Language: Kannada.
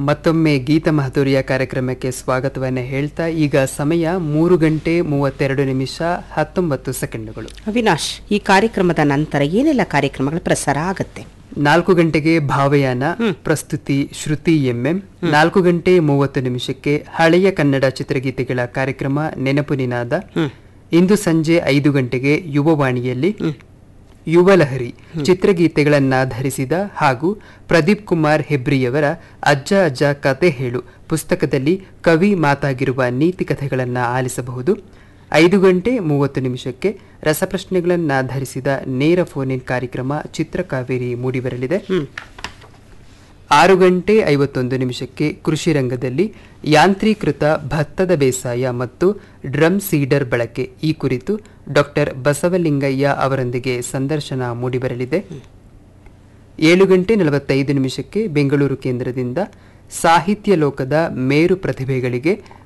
ಮತ್ತೊಮ್ಮೆ ಗೀತ ಮಾಧುರ್ಯ ಕಾರ್ಯಕ್ರಮಕ್ಕೆ ಸ್ವಾಗತವನ್ನು ಹೇಳ್ತಾ ಈಗ ಸಮಯ ಮೂರು ಗಂಟೆ ಮೂವತ್ತೆರಡು ನಿಮಿಷ ಹತ್ತೊಂಬತ್ತು ಸೆಕೆಂಡುಗಳು ಅವಿನಾಶ್ ಈ ಕಾರ್ಯಕ್ರಮದ ನಂತರ ಏನೆಲ್ಲ ಕಾರ್ಯಕ್ರಮಗಳ ಪ್ರಸಾರ ಆಗುತ್ತೆ ನಾಲ್ಕು ಗಂಟೆಗೆ ಭಾವಯಾನ ಪ್ರಸ್ತುತಿ ಶ್ರುತಿ ಎಂಎಂ ನಾಲ್ಕು ಗಂಟೆ ಮೂವತ್ತು ನಿಮಿಷಕ್ಕೆ ಹಳೆಯ ಕನ್ನಡ ಚಿತ್ರಗೀತೆಗಳ ಕಾರ್ಯಕ್ರಮ ನೆನಪು ನಿನಾದ ಇಂದು ಸಂಜೆ ಐದು ಗಂಟೆಗೆ ಯುವವಾಣಿಯಲ್ಲಿ ಯುವಲಹರಿ ಚಿತ್ರಗೀತೆಗಳನ್ನಾಧರಿಸಿದ ಹಾಗೂ ಪ್ರದೀಪ್ ಕುಮಾರ್ ಹೆಬ್ರಿಯವರ ಅಜ್ಜ ಅಜ್ಜ ಕತೆ ಹೇಳು ಪುಸ್ತಕದಲ್ಲಿ ಕವಿ ಮಾತಾಗಿರುವ ನೀತಿ ಕಥೆಗಳನ್ನು ಆಲಿಸಬಹುದು ಐದು ಗಂಟೆ ಮೂವತ್ತು ನಿಮಿಷಕ್ಕೆ ರಸಪ್ರಶ್ನೆಗಳನ್ನಾಧರಿಸಿದ ನೇರ ಫೋನ್ ಇನ್ ಕಾರ್ಯಕ್ರಮ ಚಿತ್ರಕಾವೇರಿ ಮೂಡಿಬರಲಿದೆ ಆರು ಗಂಟೆ ಐವತ್ತೊಂದು ನಿಮಿಷಕ್ಕೆ ಕೃಷಿ ರಂಗದಲ್ಲಿ ಯಾಂತ್ರೀಕೃತ ಭತ್ತದ ಬೇಸಾಯ ಮತ್ತು ಡ್ರಮ್ ಸೀಡರ್ ಬಳಕೆ ಈ ಕುರಿತು ಡಾಕ್ಟರ್ ಬಸವಲಿಂಗಯ್ಯ ಅವರೊಂದಿಗೆ ಸಂದರ್ಶನ ಮೂಡಿಬರಲಿದೆ ಏಳು ಗಂಟೆ ನಲವತ್ತೈದು ನಿಮಿಷಕ್ಕೆ ಬೆಂಗಳೂರು ಕೇಂದ್ರದಿಂದ ಸಾಹಿತ್ಯ ಲೋಕದ ಮೇರು ಪ್ರತಿಭೆಗಳಿಗೆ